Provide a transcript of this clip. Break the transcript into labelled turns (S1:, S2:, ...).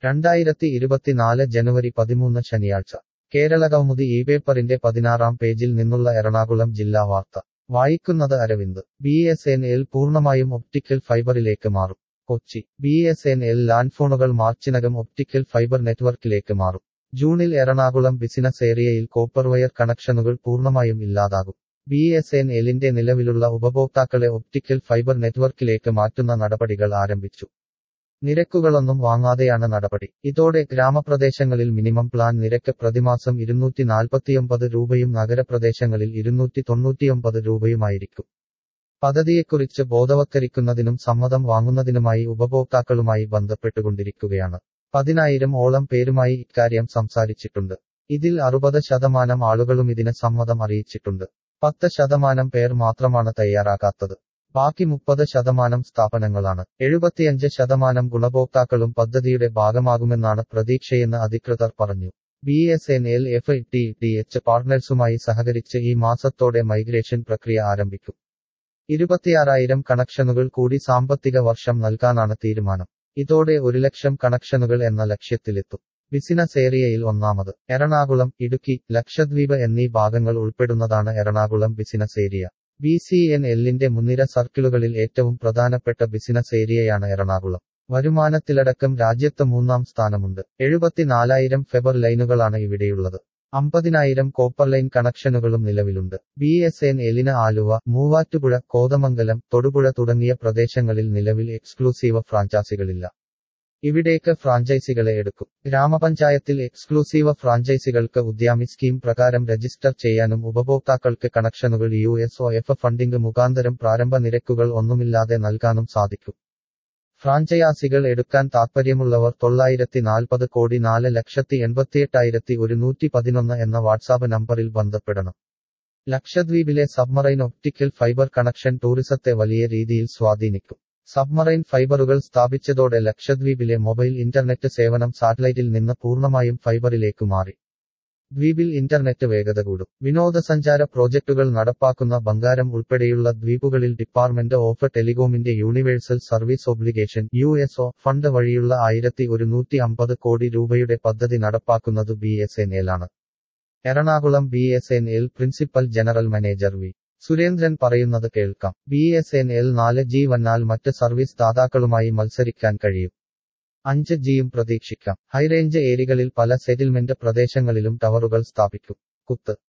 S1: രണ്ടായിരത്തി ഇരുപത്തിനാല് ജനുവരി പതിമൂന്ന് ശനിയാഴ്ച കേരളകൗമുദി ഈ പേപ്പറിന്റെ പതിനാറാം പേജിൽ നിന്നുള്ള എറണാകുളം ജില്ലാ വാർത്ത വായിക്കുന്നത് Aravind B S N L പൂർണ്ണമായും ഒപ്റ്റിക്കൽ ഫൈബറിലേക്ക് മാറും Kochi B S N L land ഫോണുകൾ മാർച്ചിനകം ഒപ്റ്റിക്കൽ ഫൈബർ നെറ്റ്വർക്കിലേക്ക് മാറും ജൂണിൽ എറണാകുളം ബിസിനസ് ഏരിയയിൽ കോപ്പർവയർ കണക്ഷനുകൾ പൂർണ്ണമായും ഇല്ലാതാകും ബി എസ് എൻ എല്ലിന്റെ നിലവിലുള്ള ഉപഭോക്താക്കളെ ഒപ്റ്റിക്കൽ ഫൈബർ നെറ്റ്വർക്കിലേക്ക് മാറ്റുന്ന നടപടികൾ ആരംഭിച്ചു നിരക്കുകളൊന്നും വാങ്ങാതെയാണ് നടപടി ഇതോടെ ഗ്രാമപ്രദേശങ്ങളിൽ മിനിമം പ്ലാൻ നിരക്ക് പ്രതിമാസം ഇരുന്നൂറ്റി നാൽപ്പത്തിയൊമ്പത് രൂപയും നഗരപ്രദേശങ്ങളിൽ ഇരുന്നൂറ്റി തൊണ്ണൂറ്റിയൊമ്പത് രൂപയുമായിരിക്കും പദ്ധതിയെക്കുറിച്ച് ബോധവത്കരിക്കുന്നതിനും സമ്മതം വാങ്ങുന്നതിനുമായി ഉപഭോക്താക്കളുമായി ബന്ധപ്പെട്ടുകൊണ്ടിരിക്കുകയാണ് പതിനായിരം ഓളം പേരുമായി ഇക്കാര്യം സംസാരിച്ചിട്ടുണ്ട് ഇതിൽ അറുപത് ശതമാനം ആളുകളും ഇതിന് സമ്മതം അറിയിച്ചിട്ടുണ്ട് പത്ത് ശതമാനം പേർ മാത്രമാണ് തയ്യാറാകാത്തത് ബാക്കി മുപ്പത് ശതമാനം സ്ഥാപനങ്ങളാണ് എഴുപത്തിയഞ്ച് ശതമാനം ഗുണഭോക്താക്കളും പദ്ധതിയുടെ ഭാഗമാകുമെന്നാണ് പ്രതീക്ഷയെന്ന് അധികൃതർ പറഞ്ഞു B S N L F T T H പാർട്ട്നേഴ്സുമായി സഹകരിച്ച് ഈ മാസത്തോടെ മൈഗ്രേഷൻ പ്രക്രിയ ആരംഭിക്കും ഇരുപത്തിയാറായിരം കണക്ഷനുകൾ കൂടി സാമ്പത്തിക വർഷം നൽകാനാണ് തീരുമാനം ഇതോടെ ഒരു ലക്ഷം കണക്ഷനുകൾ എന്ന ലക്ഷ്യത്തിലെത്തും ബിസിനസ് ഏരിയയിൽ ഒന്നാമത് എറണാകുളം ഇടുക്കി ലക്ഷദ്വീപ് എന്നീ ഭാഗങ്ങൾ ഉൾപ്പെടുന്നതാണ് Ernakulam business area B C N എല്ലിന്റെ മുൻനിര സർക്കിളുകളിൽ ഏറ്റവും പ്രധാനപ്പെട്ട ബിസിനസ് ഏരിയയാണ് എറണാകുളം വരുമാനത്തിലടക്കം രാജ്യത്ത് മൂന്നാം സ്ഥാനമുണ്ട് എഴുപത്തിനാലായിരം ഫെബർ ലൈനുകളാണ് ഇവിടെയുള്ളത് അമ്പതിനായിരം കോപ്പർ ലൈൻ കണക്ഷനുകളും നിലവിലുണ്ട് ബി എസ് എൻ എല്ലിന് ആലുവ മൂവാറ്റുപുഴ കോതമംഗലം തൊടുപുഴ തുടങ്ങിയ പ്രദേശങ്ങളിൽ നിലവിൽ എക്സ്ക്ലൂസീവ് ഫ്രാഞ്ചൈസികളില്ല ഇവിടേക്ക് ഫ്രാഞ്ചൈസികളെ എടുക്കും ഗ്രാമപഞ്ചായത്തിൽ എക്സ്ക്ലൂസീവ് ഫ്രാഞ്ചൈസികൾക്ക് ഉദ്യാമി സ്കീം പ്രകാരം രജിസ്റ്റർ ചെയ്യാനും ഉപഭോക്താക്കൾക്ക് കണക്ഷനുകൾ U S O F funding മുഖാന്തരം പ്രാരംഭ നിരക്കുകൾ ഒന്നുമില്ലാതെ നൽകാനും സാധിക്കും ഫ്രാഞ്ചയാസികൾ എടുക്കാൻ താൽപ്പര്യമുള്ളവർ തൊള്ളായിരത്തി നാൽപ്പത് കോടി നാല് ലക്ഷത്തി എൺപത്തിയെട്ടായിരത്തി ഒരുന്നൂറ്റി പതിനൊന്ന് എന്ന വാട്സാപ്പ് നമ്പറിൽ ബന്ധപ്പെടണം ലക്ഷദ്വീപിലെ സബ്മറൈൻ ഒപ്റ്റിക്കൽ ഫൈബർ കണക്ഷൻ ടൂറിസത്തെ വലിയ രീതിയിൽ സ്വാധീനിക്കും സബ്മറൈൻ ഫൈബറുകൾ സ്ഥാപിച്ചതോടെ ലക്ഷദ്വീപിലെ മൊബൈൽ ഇന്റർനെറ്റ് സേവനം സാറ്റലൈറ്റിൽ നിന്ന് പൂർണ്ണമായും ഫൈബറിലേക്ക് മാറി ദ്വീപിൽ ഇന്റർനെറ്റ് വേഗത കൂടും വിനോദസഞ്ചാര പ്രോജക്ടുകൾ നടപ്പാക്കുന്ന ബംഗാരം ഉൾപ്പെടെയുള്ള ദ്വീപുകളിൽ ഡിപ്പാർട്ട്മെന്റ് ഓഫ് ടെലികോമിന്റെ universal service obligation U S O fund വഴിയുള്ള ആയിരത്തി ഒരുന്നൂറ്റി അമ്പത് കോടി രൂപയുടെ പദ്ധതി നടപ്പാക്കുന്നത് ബി എസ് എൻ എൽ ആണ് Ernakulam B S N L principal general manager V Surendran പറയുന്നത് കേൾക്കാം ബി എസ് എൻ എൽ നാല് ജി വന്നാൽ മറ്റ് സർവീസ് ദാതാക്കളുമായി മത്സരിക്കാൻ കഴിയും അഞ്ച് ജിയും പ്രതീക്ഷിക്കാം ഹൈറേഞ്ച് ഏരിയകളിൽ പല സെറ്റിൽമെന്റ് പ്രദേശങ്ങളിലും ടവറുകൾ സ്ഥാപിക്കും കുത്ത്